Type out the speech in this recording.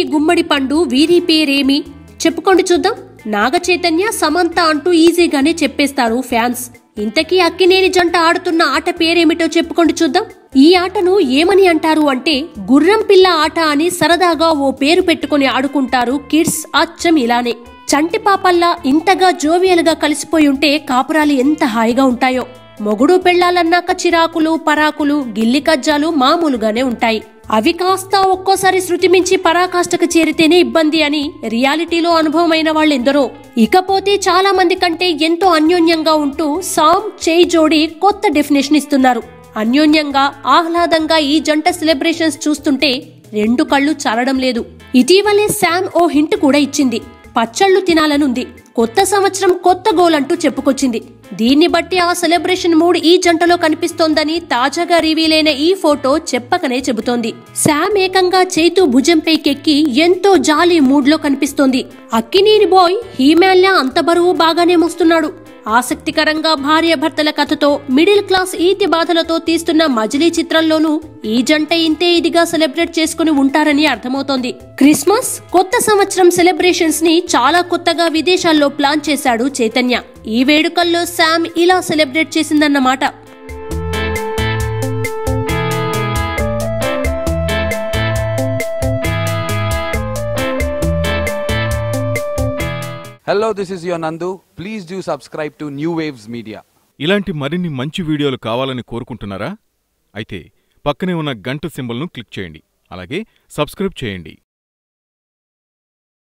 గుమ్మడి పండు వీరి పేరేమి చెప్పుకోండి చూద్దాం నాగ చైతన్య సమంత అంటూ ఈజీగానే చెప్పేస్తారు ఫ్యాన్స్ ఇంతకీ అక్కినేని జంట ఆడుతున్న ఆట పేరేమిటో చెప్పుకోండి చూద్దాం ఈ ఆటను ఏమని అంటారు అంటే గుర్రం పిల్ల ఆట అని సరదాగా ఓ పేరు పెట్టుకుని ఆడుకుంటారు కిడ్స్ అచ్చం ఇలానే చంటి పాపల్లా ఇంతగా జోవియల్గా కలిసిపోయి ఉంటే కాపురాలు ఎంత హాయిగా ఉంటాయో మొగుడు పెళ్లాలన్నాక చిరాకులు పరాకులు గిల్లి కజ్జాలు మామూలుగానే ఉంటాయి అవి కాస్త ఒక్కోసారి శృతి మించి పరాకాష్ఠకు చేరితేనే ఇబ్బంది అని రియాలిటీలో అనుభవమైన వాళ్ళెందరో ఇకపోతే చాలా మంది కంటే ఎంతో అన్యోన్యంగా ఉంటూ సామ్ చేయి జోడి కొత్త డెఫినేషన్ ఇస్తున్నారు అన్యోన్యంగా ఆహ్లాదంగా ఈ జంట సెలబ్రేషన్స్ చూస్తుంటే రెండు కళ్ళు చాలడం లేదు ఇటీవలే శామ్ ఓ హింట్ కూడా ఇచ్చింది పచ్చళ్ళు తినాలనుంది కొత్త సంవత్సరం కొత్త గోల్ అంటూ చెప్పుకొచ్చింది దీన్ని బట్టి ఆ సెలబ్రేషన్ మూడ్ ఈ జంటలో కనిపిస్తోందని తాజాగా రివీల్ అయిన ఈ ఫోటో చెప్పకనే చెబుతోంది శామ్ ఏకంగా చేతు భుజంపైకెక్కి ఎంతో జాలీ మూడ్ లో కనిపిస్తోంది అక్కినేని బాయ్ హీమాన్లా అంత బరువు బాగానే మోస్తున్నాడు ఆసక్తికరంగా భార్యాభర్తల కథతో మిడిల్ క్లాస్ ఈతి బాధలతో తీస్తున్న మజిలీ చిత్రంలోనూ ఈ జంట ఇంతే ఇదిగా సెలబ్రేట్ చేసుకుని ఉంటారని అర్థమవుతోంది క్రిస్మస్ కొత్త సంవత్సరం సెలబ్రేషన్స్ ని చాలా కొత్తగా విదేశాల్లో ప్లాన్ చేశాడు చైతన్య ఈ వేడుకల్లో శామ్ ఇలా సెలబ్రేట్ చేసిందన్నమాట Hello, this is your Nandu. Please do subscribe to New Waves Media. ఇలాంటి మరిన్ని మంచి వీడియోలు కావాలని కోరుకుంటున్నారా అయితే పక్కనే ఉన్న గంట సింబల్ను క్లిక్ చేయండి అలాగే సబ్స్క్రైబ్ చేయండి